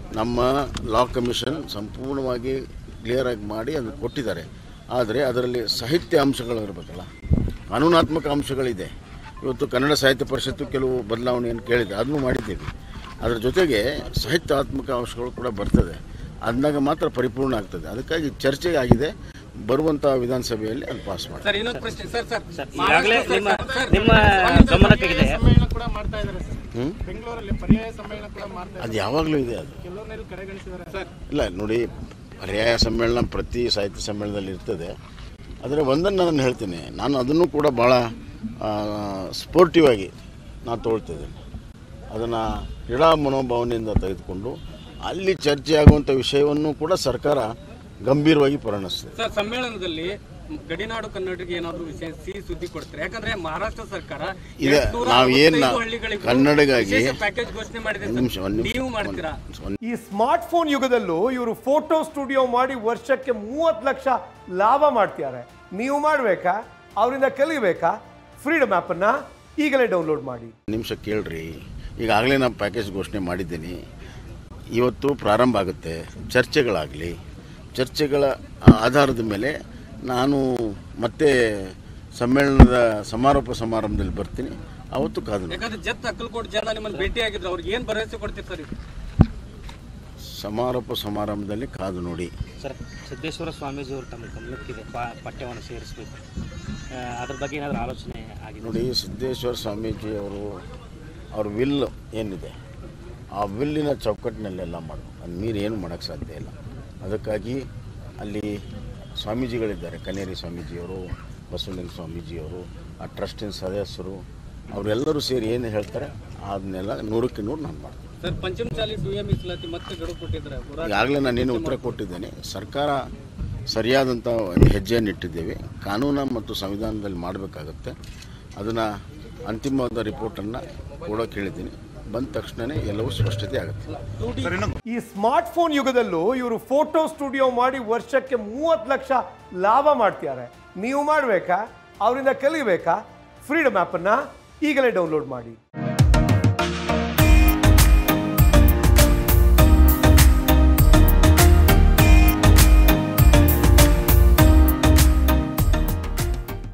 ನಮ್ಮ ಲಾ ಕಮಿಷನ್ ಸಂಪೂರ್ಣವಾಗಿ ಕ್ಲಿಯರಾಗಿ ಮಾಡಿ ಅದನ್ನು ಕೊಟ್ಟಿದ್ದಾರೆ ಆದರೆ ಅದರಲ್ಲಿ ಸಾಹಿತ್ಯ ಅಂಶಗಳು ಇರಬೇಕಲ್ಲ ಕಾನೂನಾತ್ಮಕ ಅಂಶಗಳಿದೆ ಇವತ್ತು ಕನ್ನಡ ಸಾಹಿತ್ಯ ಪರಿಷತ್ತು ಕೆಲವು ಬದಲಾವಣೆಯನ್ನು ಕೇಳಿದೆ ಅದನ್ನು ಮಾಡಿದ್ದೀವಿ ಅದರ ಜೊತೆಗೆ ಸಾಹಿತ್ಯಾತ್ಮಕ ಅಂಶಗಳು ಕೂಡ ಬರ್ತದೆ ಅಂದಾಗ ಮಾತ್ರ ಪರಿಪೂರ್ಣ ಆಗ್ತದೆ ಅದಕ್ಕಾಗಿ ಚರ್ಚೆ ಆಗಿದೆ ಬರುವಂಥ ವಿಧಾನಸಭೆಯಲ್ಲಿ ಅದು ಪಾಸ್ ಮಾಡಿ ಸರ್ ಇನ್ನೊಂದು ಪ್ರಶ್ನೆ ಸರ್ ಸರ್ ಸರ್ ಈಗಾಗಲೇ ನಿಮ್ಮ ಸರ್, ನಿಮ್ಮ ಸ್ವಾಮೀಜಿ ಗಮನಕ್ಕಿದೆ ಸಮ್ಮೇಳನ ಕೂಡ ಮಾಡ್ತಾ ಇದ್ದಾರೆ ಸರ್ ಹ್ಞೂ ಬೆಂಗಳೂರಲ್ಲಿ ಪರ್ಯಾಯ ಸಮ್ಮೇಳನ ಕೂಡ ಮಾಡ್ತಾ ಅದು ಯಾವಾಗಲೂ ಇದೆ ಅದು ಇದ್ದಾರೆ ಕೆಲವ್ರನ್ನೆಲ್ಲ ಕಡೆಗಣಿಸಿದ್ದಾರೆ ಸರ್ ಇಲ್ಲ ನೋಡಿ ಪರ್ಯಾಯ ಸಮ್ಮೇಳನ ಪ್ರತಿ ಸಾಹಿತ್ಯ ಸಮ್ಮೇಳನದಲ್ಲಿ ಇರ್ತದೆ ಆದರೆ ಒಂದನ್ನು ನಾನು ಹೇಳ್ತೀನಿ ನಾನು ಅದನ್ನು ಕೂಡ ಭಾಳ ಸ್ಪೋರ್ಟಿವ್ ಆಗಿ ನಾನು ತೊಗೊಳ್ತಿದ್ದೇನೆ ಅದನ್ನು ಕ್ರೀಡಾ ಮನೋಭಾವನೆಯಿಂದ ತೆಗೆದುಕೊಂಡು ಅಲ್ಲಿ ಚರ್ಚೆ ಆಗುವಂಥ ವಿಷಯವನ್ನು ಕೂಡ ಸರ್ಕಾರ ಗಂಭೀರವಾಗಿ ಪರಿಗಣಿಸ್ತದೆ ಸರ್ ಸಮ್ಮೇಳನದಲ್ಲಿ ಗಡಿನಾಡು ಕನ್ನಡಿಗರಿಗೆ ಏನಾದ್ರು ವಿಶೇಷ ಸಿಹಿ ಸುದ್ದಿ ಕೊಡ್ತಾರೆ ಯಾಕಂದ್ರೆ ಮಹಾರಾಷ್ಟ್ರ ಸರ್ಕಾರ ಇದೆ, ಎಂಟ್ನೂರ ನಾವ್ ಏನ್ ಅರವತ್ತೈದು ನಾ- ಹಳ್ಳಿಗಳಿಗೂ ಕನ್ನಡಿಗಾಗಿ- ವಿಶೇಷ ಪ್ಯಾಕೇಜ್ ಘೋಷಣೆ ಮಾಡಿದೆ ಒಂದು ಸರ್. ನಿಮಿಷ ಒಂದು ನಿಮಿಷ ನೀವು ಮಾಡ್ತೀರಾ ಒಂದು ಈ ಸ್ಮಾರ್ಟ್ ಫೋನ್ ಯುಗದಲ್ಲೂ ಇವರು ಫೋಟೋ ಸ್ಟುಡಿಯೋ ಮಾಡಿ ವರ್ಷಕ್ಕೆ ಮೂವತ್ತು ಲಕ್ಷ ಲಾಭ ಮಾಡ್ತಿದ್ದಾರೆ ನೀವು ಮಾಡಬೇಕಾ ಅವರಿಂದ ಕಲಿಬೇಕಾ ಫ್ರೀಡಮ್ ಆ್ಯಪನ್ನು ಈಗಲೇ ಡೌನ್ಲೋಡ್ ಮಾಡಿ ನಿಮಿಷ ಕೇಳ್ರಿ ಈಗಾಗಲೇ ನಾನು ಪ್ಯಾಕೇಜ್ ಘೋಷಣೆ ಮಾಡಿದ್ದೀನಿ ಇವತ್ತು ಪ್ರಾರಂಭ ಆಗುತ್ತೆ ಚರ್ಚೆಗಳಾಗಲಿ ಚರ್ಚೆಗಳ ಆಧಾರದ ಮೇಲೆ ನಾನು ಮತ್ತೆ ಸಮ್ಮೇಳನದ ಸಮಾರೋಪ ಸಮಾರಂಭದಲ್ಲಿ ಬರ್ತೀನಿ ಅವತ್ತು ಕಾದು ನೋಡಿ. ಯಾಕಂದ್ರೆ ಜತ್ ಅಕ್ಕಲ್ಕೋಟ್ ಜನ ನಿಮ್ಮನ್ನು ಭೇಟಿ ಆಗಿದ್ರು ಅವ್ರಿಗೆ ಏನ್ ಭರವಸೆ ಕೊಡ್ತೀರಿ ಸರ್ ಇದು? ಸಮಾರೋಪ ಸಮಾರಂಭದಲ್ಲಿ ಕಾದು ನೋಡಿ ಸರ್ ಸಿದ್ದೇಶ್ವರ ಸ್ವಾಮೀಜಿಯವರು ತಮ್ಮ ಗಮನಕ್ಕಿದೆ ಪಾ- ಪಠ್ಯವನ್ನು ಸೇರಿಸಬೇಕು ಅದ್ರ ಬಗ್ಗೆ ಏನಾದರೂ ಆಲೋಚನೆ ಆಗಿದೆ ನೋಡಿ ಸಿದ್ದೇಶ್ವರ ಸ್ವಾಮೀಜಿ ಅವರು ಅವ್ರ ವಿಲ್ ಏನಿದೆ ಆ ವಿಲ್ಲಿನ ಚೌಕಟ್ಟಿನಲ್ಲೆಲ್ಲ ಮಾಡಬೇಕು ಅದು ಮೀರಿ ಏನು ಮಾಡೋಕ್ಕೆ ಸಾಧ್ಯ ಇಲ್ಲ ಅದಕ್ಕಾಗಿ ಅಲ್ಲಿ ಸ್ವಾಮೀಜಿಗಳಿದ್ದಾರೆ ಕನೇರಿ ಸ್ವಾಮೀಜಿಯವರು ಬಸವಲಿಂಗ ಸ್ವಾಮೀಜಿಯವರು ಆ ಟ್ರಸ್ಟಿನ ಸದಸ್ಯರು ಅವರೆಲ್ಲರೂ ಸೇರಿ ಏನು ಹೇಳ್ತಾರೆ ಅದನ್ನೆಲ್ಲ ನೂರಕ್ಕೆ ನೂರು ನಾನು ಮಾಡ್ತೀನಿ ಸರ್ ಪಂಚಮಸಾಲಿ ದುಯ್ಯ ಮೀಸಲಾತಿ ಮತ್ತೆ ಗಡುವು ಕೊಟ್ಟಿದ್ದಾರೆ ಹೋರಾಟ ಈಗಾಗಲೇ ನಾನೇನು ಉತ್ತರ ಕೊಟ್ಟಿದ್ದೇನೆ ಸರ್ಕಾರ ಸರಿಯಾದಂಥ ಒಂದು ಹೆಜ್ಜೆಯನ್ನು ಇಟ್ಟಿದ್ದೇವೆ ಕಾನೂನು ಮತ್ತು ಸಂವಿಧಾನದಲ್ಲಿ ಮಾಡಬೇಕಾಗತ್ತೆ ಅದನ್ನು ಅಂತಿಮವಾದ ರಿಪೋರ್ಟನ್ನು ಕೂಡ ಕೇಳಿದ್ದೀನಿ ಬಂದ ತಕ್ಷಣವೇ ಎಲ್ಲವೂ ಸ್ಪಷ್ಟತೆ ಆಗುತ್ತೆ ಈ ಸ್ಮಾರ್ಟ್ ಫೋನ್ ಯುಗದಲ್ಲೂ ಇವರು ಫೋಟೋ ಸ್ಟುಡಿಯೋ ಮಾಡಿ ವರ್ಷಕ್ಕೆ ಮೂವತ್ತು ಲಕ್ಷ ಲಾಭ ಮಾಡ್ತಿದ್ದಾರೆ ನೀವು ಮಾಡಬೇಕಾ ಅವರಿಂದ ಕಲಿಬೇಕಾ ಫ್ರೀಡಮ್ ಆ್ಯಪನ್ನು ಈಗಲೇ ಡೌನ್ಲೋಡ್ ಮಾಡಿ